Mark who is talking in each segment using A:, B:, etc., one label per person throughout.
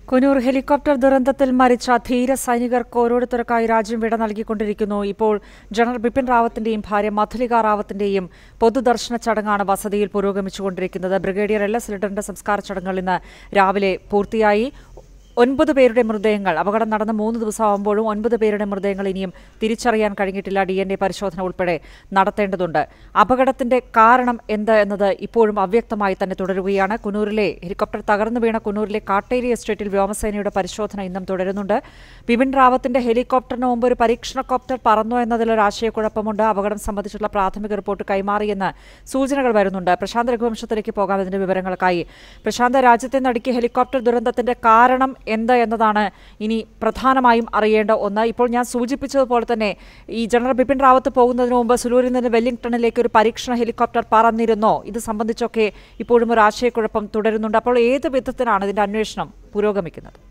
A: Coonoor helicopter ദുരന്തത്തിൽ മരിച്ച ധീര സൈനികർക്ക് ഓരോരുത്തർക്കായി രാജ്യം വിട നൽകിക്കൊണ്ടിരിക്കുന്നു ഇപ്പോൾ ജനറൽ ബിപിൻ റാവത്തിന്റെയും ഭാര്യ മധുലിക റാവത്തിന്റെയും പൊതുദർശന ചടങ്ങാണ് വസതിയിൽ പുരോഗമിച്ചുകൊണ്ടിരിക്കുന്നത് ബ്രിഗേഡിയർ എൽ എസ് ലിഡറിന്റെ സംസ്കാര ചടങ്ങുകൾ ഇന്ന് രാവിലെ പൂർത്തിയായി ഒൻപത് പേരുടെ മൃതദേഹങ്ങൾ അപകടം നടന്ന് മൂന്ന് ദിവസമാകുമ്പോഴും ഒൻപത് പേരുടെ മൃതദേഹങ്ങൾ ഇനിയും തിരിച്ചറിയാൻ കഴിഞ്ഞിട്ടില്ല ഡി എൻ എ പരിശോധന ഉൾപ്പെടെ നടത്തേണ്ടതുണ്ട് അപകടത്തിന്റെ കാരണം എന്ത് എന്നത് ഇപ്പോഴും അവ്യക്തമായി തന്നെ തുടരുകയാണ് കുനൂരിലെ ഹെലികോപ്റ്റർ തകർന്നു വീണ കുനൂരിലെ കാട്ടേരി എസ്റ്റേറ്റിൽ വ്യോമസേനയുടെ പരിശോധന ഇന്നും തുടരുന്നുണ്ട് ബിപിൻ റാവത്തിന്റെ ഹെലികോപ്റ്ററിന് മുമ്പ് ഒരു പരീക്ഷണ കോപ്റ്റർ പറന്നോ എന്നതിലൊരു ആശയക്കുഴപ്പമുണ്ട് അപകടം സംബന്ധിച്ചുള്ള പ്രാഥമിക റിപ്പോർട്ട് കൈമാറിയെന്ന് സൂചനകൾ വരുന്നുണ്ട് പ്രശാന്ത് രഘുവംശത്തിലേക്ക് പോകാം ഇതിന്റെ വിവരങ്ങൾക്കായി പ്രശാന്ത് രാജ്യത്തെ നടുക്കിയ ഹെലികോപ്റ്റർ ദുരന്തത്തിന്റെ കാരണം എന്ത് എന്നതാണ് ഇനി പ്രധാനമായും അറിയേണ്ട ഒന്ന് ഇപ്പോൾ ഞാൻ സൂചിപ്പിച്ചതുപോലെ തന്നെ ഈ ജനറൽ ബിപിൻ റാവത്ത് പോകുന്നതിന് മുമ്പ് സുലൂരിൽ നിന്ന് വെല്ലിംഗ്ടണിലേക്ക് ഒരു പരീക്ഷണ ഹെലികോപ്റ്റർ പറന്നിരുന്നോ ഇത് സംബന്ധിച്ചൊക്കെ ഇപ്പോഴും ഒരു ആശയക്കുഴപ്പം തുടരുന്നുണ്ട് അപ്പോൾ ഏത് വിധത്തിലാണ് ഇതിന്റെ അന്വേഷണം പുരോഗമിക്കുന്നത്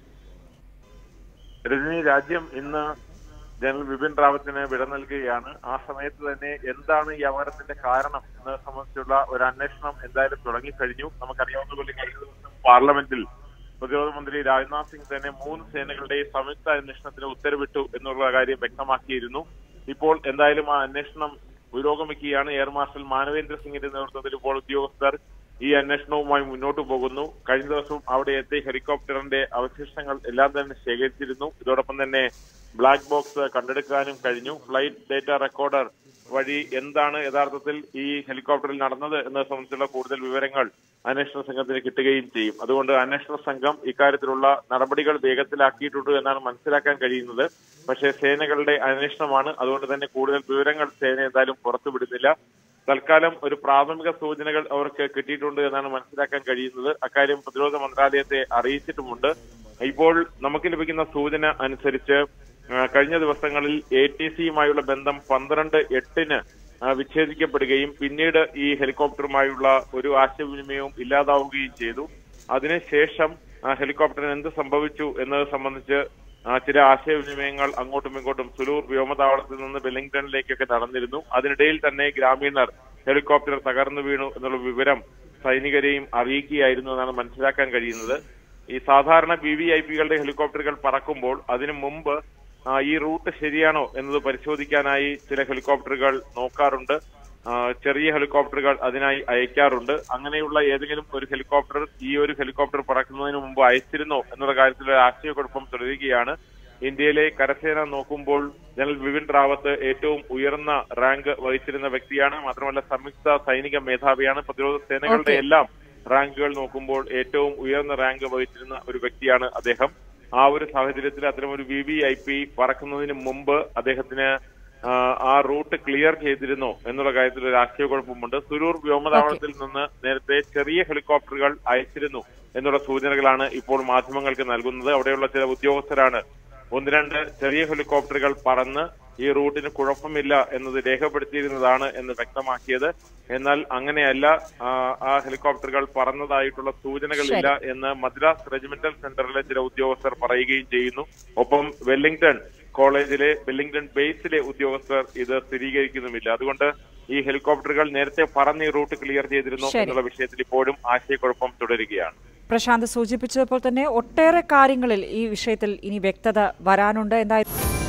B: രജനി രാജ്യം ഇന്ന് ജനറൽ ബിപിൻ റാവത്തിന് വിട നൽകുകയാണ് ആ സമയത്ത് തന്നെ എന്താണ് ഈ അപകടത്തിന്റെ കാരണം എന്നത് സംബന്ധിച്ചുള്ള ഒരു അന്വേഷണം എന്തായാലും തുടങ്ങിക്കഴിഞ്ഞു നമുക്കറിയാവുന്ന പോലെ കഴിഞ്ഞ ദിവസം പാർലമെന്റിൽ പ്രതിരോധ മന്ത്രി രാജ്നാഥ് സിംഗ് തന്നെ മൂന്ന് സേനകളുടെയും സംയുക്ത അന്വേഷണത്തിന് ഉത്തരവിട്ടു എന്നുള്ള കാര്യം വ്യക്തമാക്കിയിരുന്നു ഇപ്പോൾ എന്തായാലും ആ അന്വേഷണം പുരോഗമിക്കുകയാണ് എയർ മാർഷൽ മാനവേന്ദ്ര സിംഗിന്റെ നേതൃത്വത്തിൽ ഇപ്പോൾ ഉദ്യോഗസ്ഥർ ഈ അന്വേഷണവുമായി മുന്നോട്ട് പോകുന്നു കഴിഞ്ഞ ദിവസം അവിടെ എത്തി ഹെലികോപ്റ്ററിന്റെ അവശിഷ്ടങ്ങൾ എല്ലാം തന്നെ ശേഖരിച്ചിരുന്നു ഇതോടൊപ്പം തന്നെ ബ്ലാക്ക് ബോക്സ് കണ്ടെടുക്കാനും കഴിഞ്ഞു ഫ്ലൈറ്റ് ഡേറ്റ റെക്കോർഡർ വഴി എന്താണ് യഥാർത്ഥത്തിൽ ഈ ഹെലികോപ്റ്ററിൽ നടന്നത് എന്നത് സംബന്ധിച്ചുള്ള കൂടുതൽ വിവരങ്ങൾ അന്വേഷണ സംഘത്തിന് കിട്ടുകയും ചെയ്യും അതുകൊണ്ട് അന്വേഷണ സംഘം ഇക്കാര്യത്തിലുള്ള നടപടികൾ വേഗത്തിലാക്കിയിട്ടുണ്ട് എന്നാണ് മനസ്സിലാക്കാൻ കഴിയുന്നത് പക്ഷേ സേനകളുടെ അന്വേഷണമാണ് അതുകൊണ്ട് തന്നെ കൂടുതൽ വിവരങ്ങൾ സേന എന്തായാലും പുറത്തുവിടുന്നില്ല തൽക്കാലം ഒരു പ്രാഥമിക സൂചനകൾ അവർക്ക് കിട്ടിയിട്ടുണ്ട് എന്നാണ് മനസ്സിലാക്കാൻ കഴിയുന്നത് അക്കാര്യം പ്രതിരോധ മന്ത്രാലയത്തെ അറിയിച്ചിട്ടുമുണ്ട് ഇപ്പോൾ നമുക്ക് ലഭിക്കുന്ന സൂചന അനുസരിച്ച് ആ, കഴിഞ്ഞ ദിവസങ്ങളിൽ എ ടി സിയുമായുള്ള ബന്ധം പന്ത്രണ്ട് എട്ടിന് ആ, വിച്ഛേദിക്കപ്പെടുകയും പിന്നീട് ഈ ഹെലികോപ്റ്ററുമായുള്ള ഒരു ആശയവിനിമയവും ഇല്ലാതാവുകയും ചെയ്തു അതിനുശേഷം ആ, ഹെലികോപ്റ്ററിന് എന്ത് സംഭവിച്ചു എന്നത് സംബന്ധിച്ച് ആ, ചില ആശയവിനിമയങ്ങൾ അങ്ങോട്ടും ഇങ്ങോട്ടും സുലൂർ വ്യോമതാവളത്തിൽ നിന്ന് വെല്ലിംഗ്ടണിലേക്കൊക്കെ നടന്നിരുന്നു അതിനിടയിൽ തന്നെ ഗ്രാമീണർ ഹെലികോപ്റ്റർ തകർന്നു വീണു എന്നുള്ള വിവരം സൈനികരെയും അറിയിക്കുകയായിരുന്നു എന്നാണ് മനസ്സിലാക്കാൻ കഴിയുന്നത് ഈ സാധാരണ ബി വി ഐ പികളുടെ ഹെലികോപ്റ്ററുകൾ പറക്കുമ്പോൾ അതിനു മുമ്പ് ആ, ഈ റൂട്ട് ശരിയാണോ എന്നത് പരിശോധിക്കാനായി ചില ഹെലികോപ്റ്ററുകൾ നോക്കാറുണ്ട് ആ, ചെറിയ ഹെലികോപ്റ്ററുകൾ അതിനായി അയക്കാറുണ്ട് അങ്ങനെയുള്ള ഏതെങ്കിലും ഒരു ഹെലികോപ്റ്റർ ഈ ഒരു ഹെലികോപ്റ്റർ പറക്കുന്നതിന് മുമ്പ് അയച്ചിരുന്നോ എന്നുള്ള കാര്യത്തിൽ ഒരു ആശയക്കുഴപ്പം തുടരുകയാണ് ഇന്ത്യയിലെ കരസേന നോക്കുമ്പോൾ ജനറൽ ബിപിൻ റാവത്ത് ഏറ്റവും ഉയർന്ന റാങ്ക് വഹിച്ചിരുന്ന വ്യക്തിയാണ് മാത്രമല്ല സംയുക്ത സൈനിക മേധാവിയാണ് പ്രതിരോധ സേനകളുടെ
A: Okay.
B: എല്ലാം റാങ്കുകൾ നോക്കുമ്പോൾ ഏറ്റവും ഉയർന്ന റാങ്ക് വഹിച്ചിരുന്ന ഒരു വ്യക്തിയാണ് അദ്ദേഹം ആ ഒരു സാഹചര്യത്തിൽ അത്തരം ഒരു വി വി ഐ പി പറക്കുന്നതിന് മുമ്പ് അദ്ദേഹത്തിന് ആ, ആ റൂട്ട് ക്ലിയർ ചെയ്തിരുന്നോ എന്നുള്ള കാര്യത്തിൽ ഒരു ആശയക്കുഴപ്പമുണ്ട് സുരൂർ വ്യോമതാവളത്തിൽ നിന്ന് നേരത്തെ ചെറിയ ഹെലികോപ്റ്ററുകൾ അയച്ചിരുന്നു എന്നുള്ള സൂചനകളാണ് ഇപ്പോൾ മാധ്യമങ്ങൾക്ക് നൽകുന്നത് അവിടെയുള്ള ചില ഉദ്യോഗസ്ഥരാണ് ഒന്ന് രണ്ട് ചെറിയ ഹെലികോപ്റ്ററുകൾ പറന്ന് ഈ റൂട്ടിന് കുഴപ്പമില്ല എന്നത് രേഖപ്പെടുത്തിയിരുന്നതാണ് എന്ന് വ്യക്തമാക്കിയത് എന്നാൽ അങ്ങനെയല്ല ആ, ആ ഹെലികോപ്റ്ററുകൾ പറന്നതായിട്ടുള്ള സൂചനകളില്ല എന്ന് മദ്രാസ് റെജിമെന്റൽ സെന്ററിലെ ചില ഉദ്യോഗസ്ഥർ പറയുകയും ചെയ്യുന്നു ഒപ്പം വെല്ലിംഗ്ടൺ കോളേജിലെ വെല്ലിംഗ്ടൺ ബേസിലെ ഉദ്യോഗസ്ഥർ ഇത് സ്ഥിരീകരിക്കുന്നുമില്ല അതുകൊണ്ട് ഈ ഹെലികോപ്റ്ററുകൾ നേരത്തെ പറന്ന് ഈ റൂട്ട് ക്ലിയർ ചെയ്തിരുന്നു
A: ശരി.
B: എന്നുള്ള വിഷയത്തിൽ ഇപ്പോഴും ആശയക്കുഴപ്പം തുടരുകയാണ്
A: പ്രശാന്ത് സൂചിപ്പിച്ചതുപോലെ തന്നെ ഒട്ടേറെ കാര്യങ്ങളിൽ ഈ വിഷയത്തിൽ ഇനി വ്യക്തത വരാനുണ്ട് എന്തായാലും